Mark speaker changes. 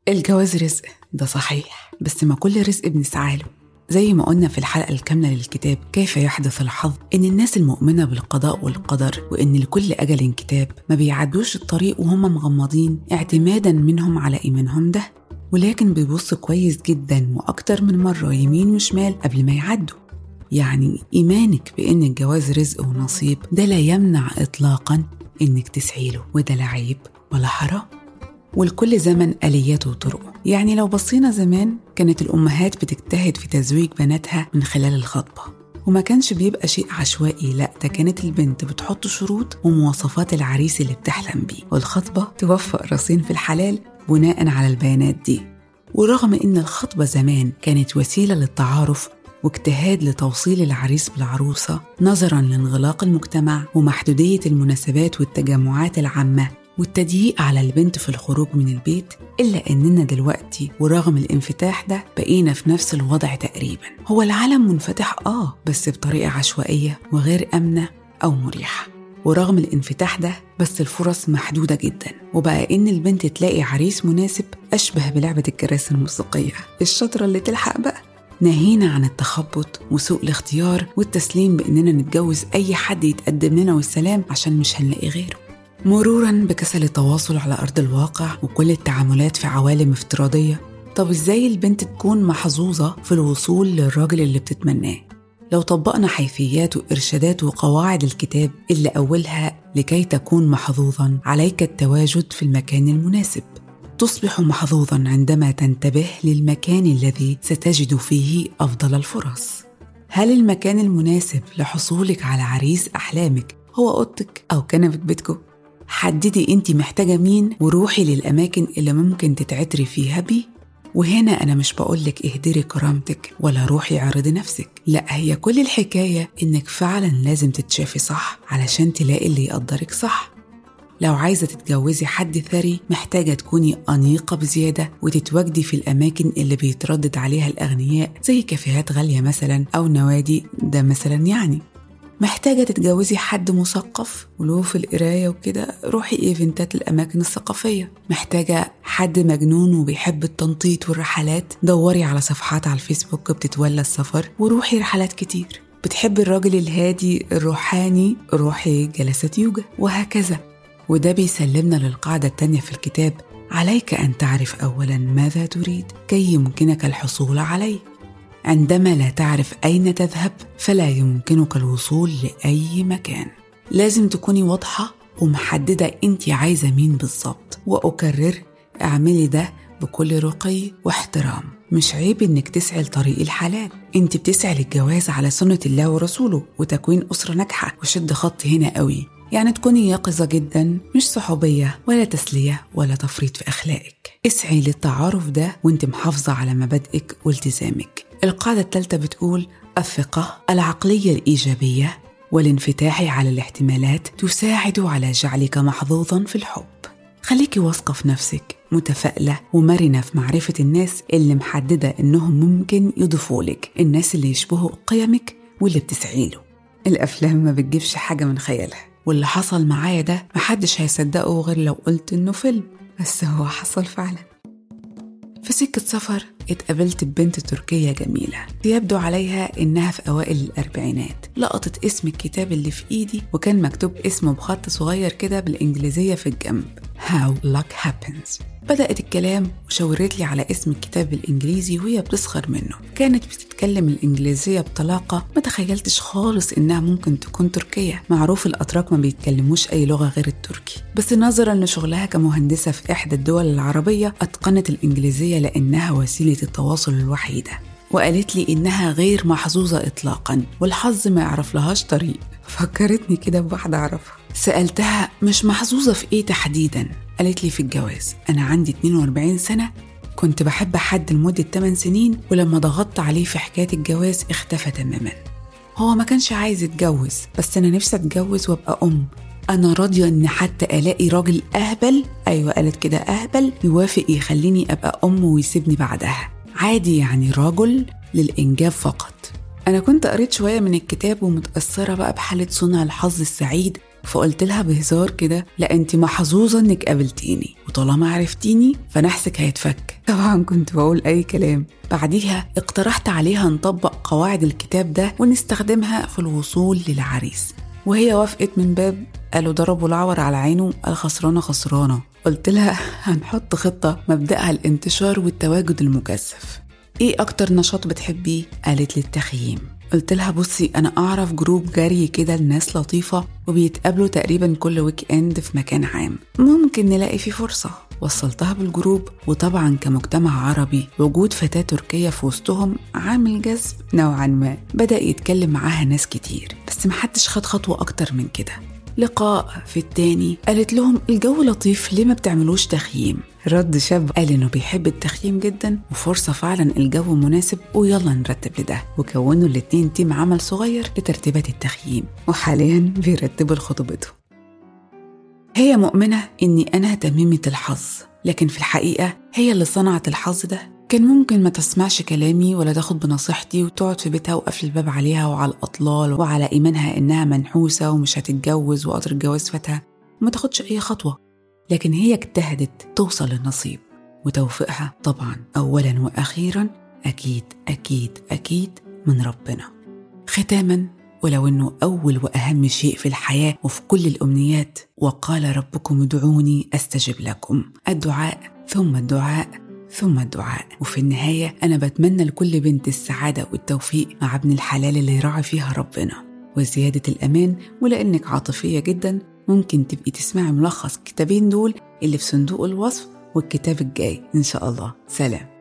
Speaker 1: الجواز رزق ده صحيح بس ما كل رزق بنسعى له زي ما قلنا في الحلقة الكاملة للكتاب كيف يحدث الحظ إن الناس المؤمنة بالقضاء والقدر وإن لكل أجل كتاب ما بيعدوش الطريق وهم مغمضين اعتمادا منهم على إيمانهم ده ولكن بيبص كويس جدا وأكتر من مرة يمين وشمال قبل ما يعدوا يعني إيمانك بإن الجواز رزق ونصيب ده لا يمنع إطلاقا إنك تسعي له وده لا عيب ولا حرام ولكل زمن آلياته وطرقه يعني لو بصينا زمان كانت الأمهات بتجتهد في تزويج بناتها من خلال الخطبة وما كانش بيبقى شيء عشوائي لا ده كانت البنت بتحط شروط ومواصفات العريس اللي بتحلم بيه والخطبة توفق راسين في الحلال بناء على البيانات دي ورغم إن الخطبة زمان كانت وسيلة للتعارف واجتهاد لتوصيل العريس بالعروسة نظرا لانغلاق المجتمع ومحدودية المناسبات والتجمعات العامة والتضييق على البنت في الخروج من البيت إلا إننا دلوقتي ورغم الانفتاح ده بقينا في نفس الوضع تقريبا هو العالم منفتح آه بس بطريقة عشوائية وغير آمنة أو مريحة ورغم الانفتاح ده بس الفرص محدودة جدا وبقى إن البنت تلاقي عريس مناسب أشبه بلعبة الكراسي الموسيقية الشطرة اللي تلحق بقى ناهينا عن التخبط وسوء الاختيار والتسليم بإننا نتجوز أي حد يتقدم لنا والسلام عشان مش هنلاقي غيره مرورا بكسل التواصل على أرض الواقع وكل التعاملات في عوالم افتراضية طب إزاي البنت تكون محظوظة في الوصول للراجل اللي بتتمناه؟ لو طبقنا حيثيات وإرشادات وقواعد الكتاب اللي أولها لكي تكون محظوظا عليك التواجد في المكان المناسب تصبح محظوظا عندما تنتبه للمكان الذي ستجد فيه أفضل الفرص هل المكان المناسب لحصولك على عريس أحلامك هو أوضتك أو كنبة بيتكم؟ حددي انت محتاجة مين وروحي للأماكن اللي ممكن تتعتري فيها بيه وهنا أنا مش بقولك اهدري كرامتك ولا روحي عرضي نفسك لا هي كل الحكاية إنك فعلا لازم تتشافي صح علشان تلاقي اللي يقدرك صح لو عايزة تتجوزي حد ثري محتاجة تكوني أنيقة بزيادة وتتواجدي في الأماكن اللي بيتردد عليها الأغنياء زي كافيهات غالية مثلا أو نوادي ده مثلا يعني محتاجة تتجوزي حد مثقف وله في القراية وكده روحي ايفنتات الأماكن الثقافية محتاجة حد مجنون وبيحب التنطيط والرحلات دوري على صفحات على الفيسبوك بتتولى السفر وروحي رحلات كتير بتحبي الراجل الهادي الروحاني روحي جلسات يوجا وهكذا وده بيسلمنا للقاعدة التانية في الكتاب عليك أن تعرف أولا ماذا تريد كي يمكنك الحصول عليه عندما لا تعرف أين تذهب فلا يمكنك الوصول لأي مكان لازم تكوني واضحة ومحددة أنت عايزة مين بالظبط وأكرر اعملي ده بكل رقي واحترام مش عيب انك تسعي لطريق الحلال انت بتسعي للجواز على سنة الله ورسوله وتكوين أسرة ناجحة وشد خط هنا قوي يعني تكوني يقظة جدا مش صحوبية ولا تسلية ولا تفريط في أخلاقك اسعي للتعارف ده وانت محافظة على مبادئك والتزامك القاعدة الثالثة بتقول الثقة العقلية الإيجابية والانفتاح على الاحتمالات تساعد على جعلك محظوظا في الحب خليكي واثقة في نفسك متفائلة ومرنة في معرفة الناس اللي محددة إنهم ممكن يضيفوا لك الناس اللي يشبهوا قيمك واللي بتسعي له الأفلام ما بتجيبش حاجة من خيالها واللي حصل معايا ده محدش هيصدقه غير لو قلت إنه فيلم بس هو حصل فعلا في سكة سفر اتقابلت ببنت تركية جميلة يبدو عليها إنها في أوائل الأربعينات لقطت اسم الكتاب اللي في إيدي وكان مكتوب اسمه بخط صغير كده بالإنجليزية في الجنب How Luck Happens بدأت الكلام وشاورت لي على اسم الكتاب بالإنجليزي وهي بتسخر منه كانت بتتكلم الإنجليزية بطلاقة ما تخيلتش خالص إنها ممكن تكون تركية معروف الأتراك ما بيتكلموش أي لغة غير التركي بس نظرا لشغلها كمهندسة في إحدى الدول العربية أتقنت الإنجليزية لأنها وسيلة التواصل الوحيدة وقالت لي إنها غير محظوظة إطلاقا والحظ ما يعرف لهاش طريق فكرتني كده بواحدة أعرفها سألتها مش محظوظة في إيه تحديدا قالت لي في الجواز أنا عندي 42 سنة كنت بحب حد لمدة 8 سنين ولما ضغطت عليه في حكاية الجواز اختفى تماما هو ما كانش عايز يتجوز بس أنا نفسي أتجوز وأبقى أم أنا راضية إن حتى ألاقي راجل أهبل أيوة قالت كده أهبل يوافق يخليني أبقى أم ويسيبني بعدها عادي يعني راجل للإنجاب فقط أنا كنت قريت شوية من الكتاب ومتأثرة بقى بحالة صنع الحظ السعيد فقلت لها بهزار كده لا انت محظوظه انك قابلتيني وطالما عرفتيني فنحسك هيتفك طبعا كنت بقول أي كلام بعديها اقترحت عليها نطبق قواعد الكتاب ده ونستخدمها في الوصول للعريس وهي وافقت من باب قالوا ضربوا العور على عينه قال خسرانة خسرانة قلت لها هنحط خطة مبدأها الانتشار والتواجد المكثف ايه اكتر نشاط بتحبيه قالت لي التخييم قلت لها بصي انا اعرف جروب جري كده الناس لطيفه وبيتقابلوا تقريبا كل ويك اند في مكان عام ممكن نلاقي فيه فرصه وصلتها بالجروب وطبعا كمجتمع عربي وجود فتاة تركية في وسطهم عامل جذب نوعا ما بدأ يتكلم معاها ناس كتير بس محدش خد خطوة أكتر من كده لقاء في التاني قالت لهم الجو لطيف ليه ما بتعملوش تخييم رد شاب قال انه بيحب التخييم جدا وفرصة فعلا الجو مناسب ويلا نرتب لده وكونوا الاتنين تيم عمل صغير لترتيبات التخييم وحاليا بيرتبوا لخطوبته هي مؤمنة إني أنا تميمة الحظ لكن في الحقيقة هي اللي صنعت الحظ ده كان ممكن ما تسمعش كلامي ولا تاخد بنصيحتي وتقعد في بيتها وقفل الباب عليها وعلى الأطلال وعلى إيمانها إنها منحوسة ومش هتتجوز وقدر الجواز فاتها وما تاخدش أي خطوة لكن هي اجتهدت توصل للنصيب وتوفيقها طبعا أولا وأخيرا أكيد أكيد أكيد من ربنا ختاما ولو انه اول واهم شيء في الحياه وفي كل الامنيات وقال ربكم ادعوني استجب لكم الدعاء ثم الدعاء ثم الدعاء وفي النهايه انا بتمنى لكل بنت السعاده والتوفيق مع ابن الحلال اللي يراعي فيها ربنا وزياده الامان ولانك عاطفيه جدا ممكن تبقي تسمعي ملخص كتابين دول اللي في صندوق الوصف والكتاب الجاي ان شاء الله سلام